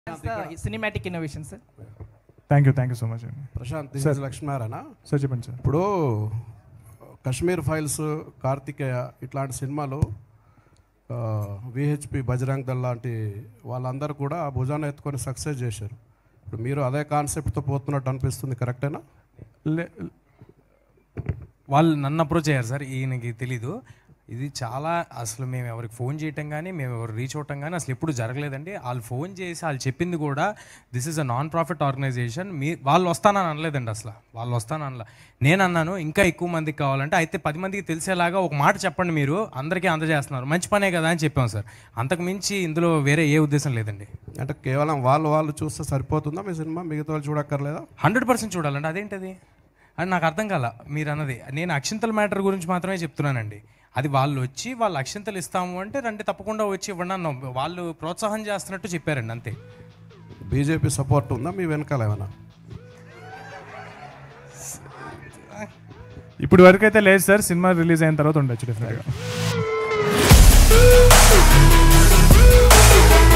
Cinematic innovation sir thank you thank you so much అండి Prashanth this Sir. Is Lakshminarayana sir చెప్పండి sir ఇప్పుడు Kashmir files Karthikeya ఇట్లాంటి సినిమాలు విహెచ్పి బజరంగ్ దళ్ లాంటి వాళ్ళందరూ కూడా ఆ భుజాన్ని ఎత్తుకొని సక్సెస్ చేశారు ఇప్పుడు మీరు అదే కాన్సెప్ట్తో పోతున్నట్టు అనిపిస్తుంది కరెక్టేనా లే వాళ్ళు నన్ను అప్రోచ్ అయ్యారు సార్ ఈయనకి తెలీదు ఇది చాలా అసలు మేము ఎవరికి ఫోన్ చేయటం కానీ మేము ఎవరు రీచ్ అవటం కానీ అసలు ఎప్పుడు జరగలేదండి వాళ్ళు ఫోన్ చేసి వాళ్ళు చెప్పింది కూడా this is a non profit organisation మీ వాళ్ళు వస్తానని అనలేదండి అసలు వాళ్ళు వస్తాననలా నేను అన్నాను ఇంకా ఎక్కువ మందికి కావాలంటే అయితే పది మందికి తెలిసేలాగా ఒక మాట చెప్పండి మీరు అందరికీ అందజేస్తున్నారు మంచి పనే కదా అని చెప్పాం సార్ అంతకు మించి ఇందులో వేరే ఏ ఉద్దేశం లేదండి అంటే కేవలం వాళ్ళు వాళ్ళు చూస్తే సరిపోతుందా మీ సినిమా మిగతా వాళ్ళు చూడక్కర్లేదా హండ్రెడ్ పర్సెంట్ చూడాలండి అదేంటది అది నాకు అర్థం కాల మీరు అన్నది నేను అక్షింతల మ్యాటర్ గురించి మాత్రమే చెప్తున్నానండి అది వాళ్ళు వచ్చి వాళ్ళు అక్షింతలు ఇస్తాము అంటే రండి తప్పకుండా వచ్చి ఇవ్వండి అన్నాం వాళ్ళు ప్రోత్సాహం చేస్తున్నట్టు చెప్పారండి అంతే బీజేపీ సపోర్ట్ ఉందా మీ వెనకాల ఏమైనా ఇప్పుడు వరకు అయితే లేదు సార్ సినిమా రిలీజ్ అయిన తర్వాత ఉండొచ్చు డెఫినెట్గా